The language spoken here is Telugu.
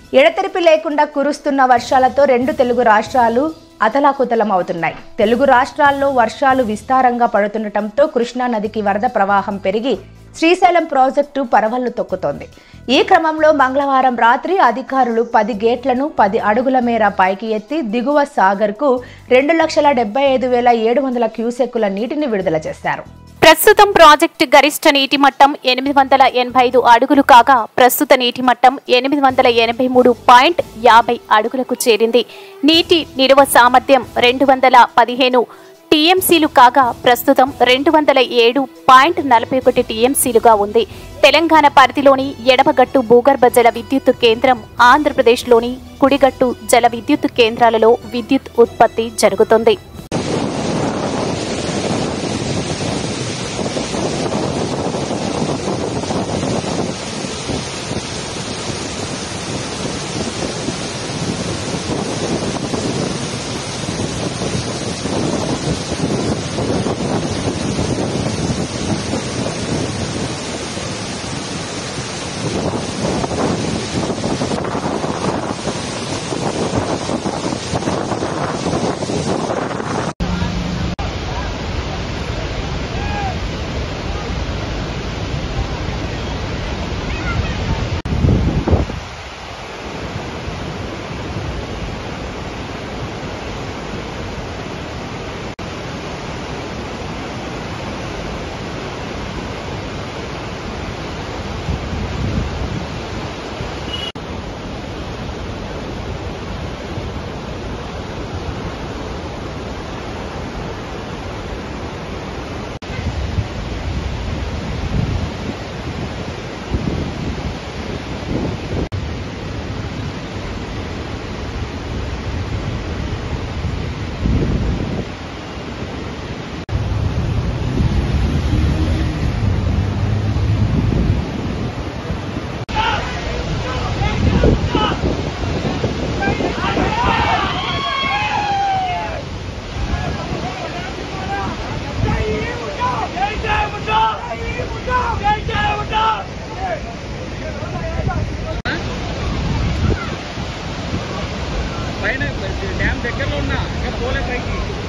ఎడతెరిపి లేకుండా కురుస్తున్న వర్షాలతో రెండు తెలుగు రాష్ట్రాలు అతలాకుతలం అవుతున్నాయి తెలుగు రాష్ట్రాల్లో వర్షాలు విస్తారంగా పడుతుండటంతో కృష్ణా నదికి వరద ప్రవాహం పెరిగి శ్రీశైలం ప్రాజెక్టు పరవళ్లు తొక్కుతోంది ఈ క్రమంలో మంగళవారం రాత్రి అధికారులు పది గేట్లను పది అడుగుల మేర పైకి ఎత్తి దిగువ సాగర్కు రెండు లక్షల డెబ్బై ఐదు వేల ఏడు వందల క్యూసెక్కుల నీటిని విడుదల చేశారు ప్రస్తుతం ప్రాజెక్టు గరిష్ట నీటి మట్టం ఎనిమిది వందల ఎనభై ఐదు అడుగులు కాగా ప్రస్తుత నీటి మట్టం ఎనిమిది వందల ఎనభై మూడు పాయింట్ యాభై అడుగులకు చేరింది నీటి నిల్వ సామర్థ్యం రెండు వందల పదిహేను టీఎంసీలు కాగా ప్రస్తుతం రెండు వందల ఏడు పాయింట్ నలభై ఒకటి టీఎంసీలుగా ఉంది తెలంగాణ పరిధిలోని ఎడమగట్టు భూగర్భ జల విద్యుత్ కేంద్రం ఆంధ్రప్రదేశ్లోని కుడిగట్టు జల విద్యుత్ కేంద్రాలలో విద్యుత్ ఉత్పత్తి జరుగుతుంది పైన డ్యామ్ దగ్గరలో ఉన్నా ఇంకా పోలే పైకి